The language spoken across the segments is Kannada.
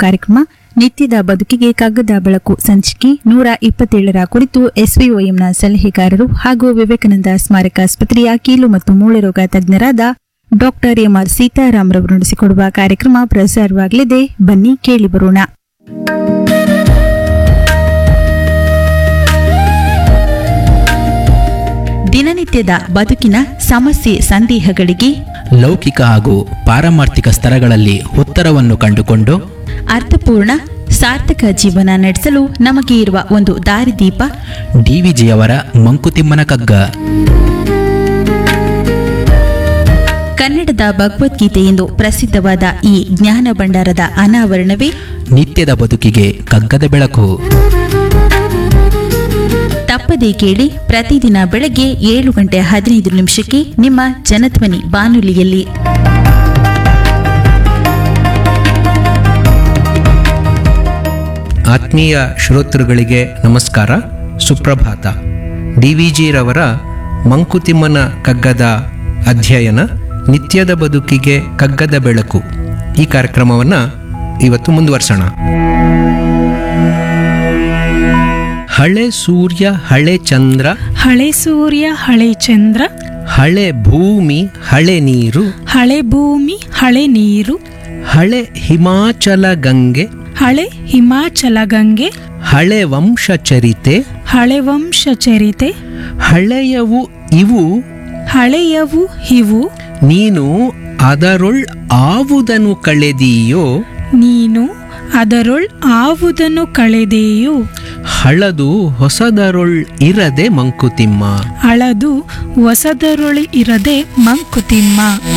ಕಾರ್ಯಕ್ರಮ ನಿತ್ಯದ ಬದುಕಿಗೆ ಕಗ್ಗದ ಬೆಳಕು ಸಂಚಿಕೆ ನೂರ ಇಪ್ಪತ್ತೇಳರ ಕುರಿತು ಎಸ್ವಿಒಎಂನ ಸಲಹೆಗಾರರು ಹಾಗೂ ವಿವೇಕಾನಂದ ಸ್ಮಾರಕ ಆಸ್ಪತ್ರೆಯ ಕೀಲು ಮತ್ತು ಮೂಳೆ ರೋಗ ತಜ್ಞರಾದ ಡಾಕ್ಟರ್ ಎಂಆರ್ ಸೀತಾರಾಮ್ ರವರು ನಡೆಸಿಕೊಡುವ ಕಾರ್ಯಕ್ರಮ ಪ್ರಸಾರವಾಗಲಿದೆ ಬನ್ನಿ ಕೇಳಿ ಬರೋಣ ದಿನನಿತ್ಯದ ಬದುಕಿನ ಸಮಸ್ಯೆ ಸಂದೇಹಗಳಿಗೆ ಲೌಕಿಕ ಹಾಗೂ ಪಾರಮಾರ್ಥಿಕ ಸ್ತರಗಳಲ್ಲಿ ಉತ್ತರವನ್ನು ಕಂಡುಕೊಂಡು ಅರ್ಥಪೂರ್ಣ ಸಾರ್ಥಕ ಜೀವನ ನಡೆಸಲು ನಮಗೆ ಇರುವ ಒಂದು ದಾರಿದೀಪ ಡಿವಿಜಿಯವರ ಮಂಕುತಿಮ್ಮನ ಕಗ್ಗ ಕನ್ನಡದ ಭಗವದ್ಗೀತೆ ಎಂದು ಪ್ರಸಿದ್ಧವಾದ ಈ ಜ್ಞಾನ ಭಂಡಾರದ ಅನಾವರಣವೇ ನಿತ್ಯದ ಬದುಕಿಗೆ ಕಗ್ಗದ ಬೆಳಕು ತಪ್ಪದೇ ಕೇಳಿ ಪ್ರತಿದಿನ ಬೆಳಗ್ಗೆ ಏಳು ಗಂಟೆ ಹದಿನೈದು ನಿಮಿಷಕ್ಕೆ ನಿಮ್ಮ ಜನಧ್ವನಿ ಬಾನುಲಿಯಲ್ಲಿ ಆತ್ಮೀಯ ಶ್ರೋತೃಗಳಿಗೆ ನಮಸ್ಕಾರ ಸುಪ್ರಭಾತ ಡಿ ವಿ ಜಿರವರ ಮಂಕುತಿಮ್ಮನ ಕಗ್ಗದ ಅಧ್ಯಯನ ನಿತ್ಯದ ಬದುಕಿಗೆ ಕಗ್ಗದ ಬೆಳಕು ಈ ಕಾರ್ಯಕ್ರಮವನ್ನು ಇವತ್ತು ಮುಂದುವರ್ಸೋಣ ಹಳೆ ಸೂರ್ಯ ಹಳೆ ಚಂದ್ರ ಹಳೆ ಸೂರ್ಯ ಹಳೆ ಚಂದ್ರ ಹಳೆ ಭೂಮಿ ಹಳೆ ನೀರು ಹಳೆ ಭೂಮಿ ಹಳೆ ನೀರು ಹಳೆ ಹಿಮಾಚಲ ಗಂಗೆ ಹಳೆ ಹಿಮಾಚಲ ಗಂಗೆ ಹಳೆ ವಂಶ ಚರಿತೆ ಹಳೆ ವಂಶ ಚರಿತೆ ಹಳೆಯವು ಇವು ಹಳೆಯವು ಇವು ನೀನು ಅದರೊಳ್ ಆವುದನ್ನು ಕಳೆದೀಯೋ ನೀನು ಅದರೊಳ್ ಆವುದನ್ನು ಕಳೆದೆಯೋ ಹಳದು ಹೊಸದರೊಳ್ ಇರದೆ ಮಂಕುತಿಮ್ಮ ಅಳದು ಹೊಸದರೊಳಿ ಇರದೆ ಮಂಕುತಿಮ್ಮ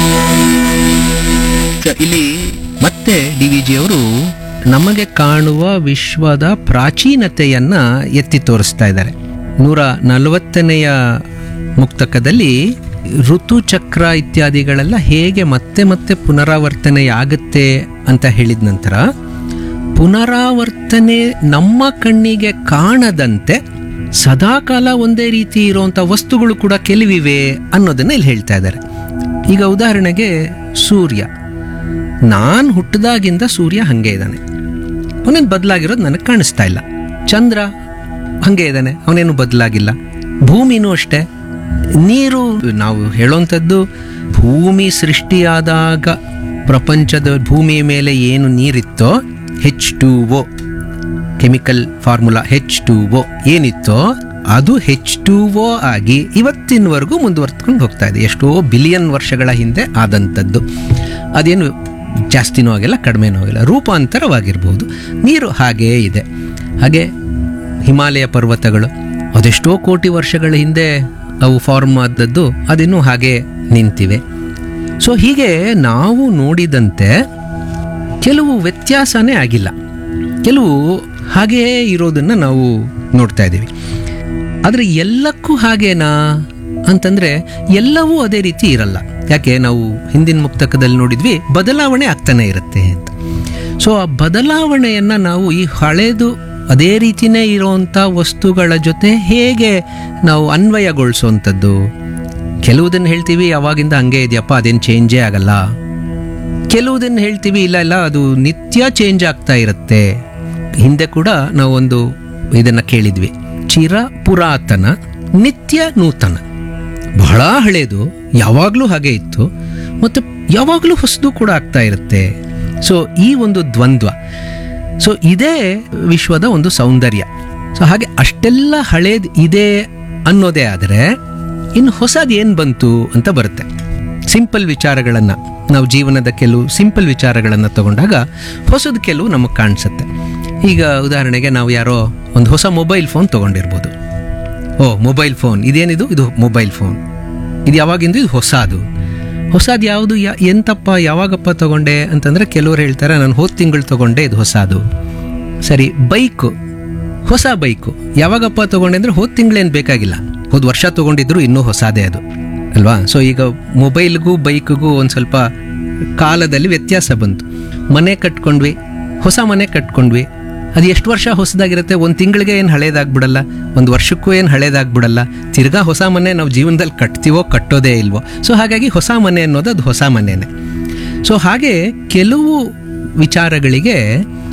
ಇಲ್ಲಿ ಮತ್ತೆ ಡಿ ವಿ ಜಿ ಅವರು ನಮಗೆ ಕಾಣುವ ವಿಶ್ವದ ಪ್ರಾಚೀನತೆಯನ್ನ ಎತ್ತಿ ತೋರಿಸ್ತಾ ಇದ್ದಾರೆ ನೂರ ನಲವತ್ತನೆಯ ಮುಕ್ತಕದಲ್ಲಿ ಋತುಚಕ್ರ ಇತ್ಯಾದಿಗಳೆಲ್ಲ ಹೇಗೆ ಮತ್ತೆ ಮತ್ತೆ ಪುನರಾವರ್ತನೆಯಾಗುತ್ತೆ ಅಂತ ಹೇಳಿದ ನಂತರ ಪುನರಾವರ್ತನೆ ನಮ್ಮ ಕಣ್ಣಿಗೆ ಕಾಣದಂತೆ ಸದಾಕಾಲ ಒಂದೇ ರೀತಿ ಇರುವಂಥ ವಸ್ತುಗಳು ಕೂಡ ಕೆಲವಿವೆ ಅನ್ನೋದನ್ನ ಇಲ್ಲಿ ಹೇಳ್ತಾ ಇದ್ದಾರೆ ಈಗ ಉದಾಹರಣೆಗೆ ಸೂರ್ಯ ನಾನು ಹುಟ್ಟಿದಾಗಿಂದ ಸೂರ್ಯ ಹಾಗೆ ಇದ್ದಾನೆ ಅವನೇನು ಬದಲಾಗಿರೋದು ನನಗೆ ಕಾಣಿಸ್ತಾ ಇಲ್ಲ ಚಂದ್ರ ಹಾಗೆ ಇದ್ದಾನೆ ಅವನೇನು ಬದಲಾಗಿಲ್ಲ ಭೂಮಿನೂ ಅಷ್ಟೇ ನೀರು ನಾವು ಹೇಳೋಂಥದ್ದು ಭೂಮಿ ಸೃಷ್ಟಿಯಾದಾಗ ಪ್ರಪಂಚದ ಭೂಮಿಯ ಮೇಲೆ ಏನು ನೀರಿತ್ತೋ H two O chemical formula H two O ಏನಿತ್ತೋ ಅದು ಹೆಚ್ ಟು ಒ ಆಗಿ ಇವತ್ತಿನವರೆಗೂ ಮುಂದುವರ್ತ್ಕೊಂಡು ಹೋಗ್ತಾ ಇದೆ ಎಷ್ಟೋ ಬಿಲಿಯನ್ ವರ್ಷಗಳ ಹಿಂದೆ ಆದಂಥದ್ದು ಅದೇನು ಜಾಸ್ತಿನೂ ಆಗಿಲ್ಲ ಕಡಿಮೆನೂ ಆಗಿಲ್ಲ ರೂಪಾಂತರವಾಗಿರ್ಬೋದು ನೀರು ಹಾಗೇ ಇದೆ ಹಾಗೆ ಹಿಮಾಲಯ ಪರ್ವತಗಳು ಅದೆಷ್ಟೋ ಕೋಟಿ ವರ್ಷಗಳ ಹಿಂದೆ ಅವು ಫಾರ್ಮ್ ಆದದ್ದು ಅದಿನ್ನೂ ಹಾಗೆ ನಿಂತಿವೆ ಸೊ ಹೀಗೆ ನಾವು ನೋಡಿದಂತೆ ಕೆಲವು ವ್ಯತ್ಯಾಸನೇ ಆಗಿಲ್ಲ ಕೆಲವು ಹಾಗೆಯೇ ಇರೋದನ್ನು ನಾವು ನೋಡ್ತಾ ಇದ್ದೀವಿ ಆದರೆ ಎಲ್ಲಕ್ಕೂ ಹಾಗೇನಾ ಅಂತಂದರೆ ಎಲ್ಲವೂ ಅದೇ ರೀತಿ ಇರಲ್ಲ ಯಾಕೆ ನಾವು ಹಿಂದಿನ ಮುಕ್ತಕದಲ್ಲಿ ನೋಡಿದ್ವಿ ಬದಲಾವಣೆ ಆಗ್ತಾನೆ ಇರುತ್ತೆ ಅಂತ ಸೊ ಆ ಬದಲಾವಣೆಯನ್ನು ನಾವು ಈ ಹಳೆದು ಅದೇ ರೀತಿನೇ ಇರೋವಂಥ ವಸ್ತುಗಳ ಜೊತೆ ಹೇಗೆ ನಾವು ಅನ್ವಯಗೊಳಿಸುವಂಥದ್ದು ಕೆಲವುದನ್ನು ಹೇಳ್ತೀವಿ ಯಾವಾಗಿಂದ ಹಂಗೆ ಇದೆಯಪ್ಪ ಅದೇನು ಚೇಂಜೇ ಆಗಲ್ಲ ಕೆಲವುದನ್ನು ಹೇಳ್ತೀವಿ ಇಲ್ಲ ಇಲ್ಲ ಅದು ನಿತ್ಯ ಚೇಂಜ್ ಆಗ್ತಾ ಇರುತ್ತೆ ಹಿಂದೆ ಕೂಡ ನಾವೊಂದು ಇದನ್ನು ಕೇಳಿದ್ವಿ ಚಿರ ಪುರಾತನ ನಿತ್ಯ ನೂತನ ಬಹಳ ಹಳೇದು ಯಾವಾಗಲೂ ಹಾಗೆ ಇತ್ತು ಮತ್ತು ಯಾವಾಗಲೂ ಹೊಸದು ಕೂಡ ಆಗ್ತಾ ಇರುತ್ತೆ ಸೊ ಈ ಒಂದು ದ್ವಂದ್ವ ಸೊ ಇದೇ ವಿಶ್ವದ ಒಂದು ಸೌಂದರ್ಯ ಸೊ ಹಾಗೆ ಅಷ್ಟೆಲ್ಲ ಹಳೇದು ಇದೆ ಅನ್ನೋದೇ ಆದರೆ ಇನ್ನು ಹೊಸದು ಏನು ಬಂತು ಅಂತ ಬರುತ್ತೆ ಸಿಂಪಲ್ ವಿಚಾರಗಳನ್ನು ನಾವು ಜೀವನದ ಕೆಲವು ಸಿಂಪಲ್ ವಿಚಾರಗಳನ್ನು ತಗೊಂಡಾಗ ಹೊಸದು ಕೆಲವು ನಮಗೆ ಕಾಣಿಸುತ್ತೆ ಈಗ ಉದಾಹರಣೆಗೆ ನಾವು ಯಾರೋ ಒಂದು ಹೊಸ ಮೊಬೈಲ್ ಫೋನ್ ತೊಗೊಂಡಿರ್ಬೋದು ಓ ಮೊಬೈಲ್ ಫೋನ್ ಇದೇನಿದು ಇದು ಮೊಬೈಲ್ ಫೋನ್ ಇದು ಯಾವಾಗಿಂದು ಇದು ಹೊಸದು ಹೊಸದು ಯಾವುದು ಯಾ ಎಂತಪ್ಪ ಯಾವಾಗಪ್ಪ ತಗೊಂಡೆ ಅಂತಂದರೆ ಕೆಲವರು ಹೇಳ್ತಾರೆ ನಾನು ಹೋದ ತಿಂಗಳು ತಗೊಂಡೆ ಇದು ಹೊಸದು ಸರಿ ಬೈಕು ಹೊಸ ಬೈಕು ಯಾವಾಗಪ್ಪ ತಗೊಂಡೆ ಅಂದರೆ ಹೋದ ತಿಂಗಳೇನು ಬೇಕಾಗಿಲ್ಲ ಹೋದ ವರ್ಷ ತಗೊಂಡಿದ್ರು ಇನ್ನೂ ಹೊಸದೇ ಅದು ಅಲ್ವಾ ಸೊ ಈಗ ಮೊಬೈಲ್ಗೂ ಬೈಕ್ಗೂ ಒಂದು ಸ್ವಲ್ಪ ಕಾಲದಲ್ಲಿ ವ್ಯತ್ಯಾಸ ಬಂತು ಮನೆ ಕಟ್ಕೊಂಡ್ವಿ ಹೊಸ ಮನೆ ಕಟ್ಕೊಂಡ್ವಿ ಅದು ಎಷ್ಟು ವರ್ಷ ಹೊಸದಾಗಿರುತ್ತೆ ಒಂದು ತಿಂಗಳಿಗೆ ಏನು ಹಳೇದಾಗ್ಬಿಡಲ್ಲ ಒಂದು ವರ್ಷಕ್ಕೂ ಏನು ಹಳೇದಾಗ್ಬಿಡಲ್ಲ ತಿರ್ಗಾ ಹೊಸ ಮನೆ ನಾವು ಜೀವನದಲ್ಲಿ ಕಟ್ತೀವೋ ಕಟ್ಟೋದೇ ಇಲ್ವೋ ಸೊ ಹಾಗಾಗಿ ಹೊಸ ಮನೆ ಅನ್ನೋದು ಅದು ಹೊಸ ಮನೆನೇ ಸೊ ಹಾಗೆ ಕೆಲವು ವಿಚಾರಗಳಿಗೆ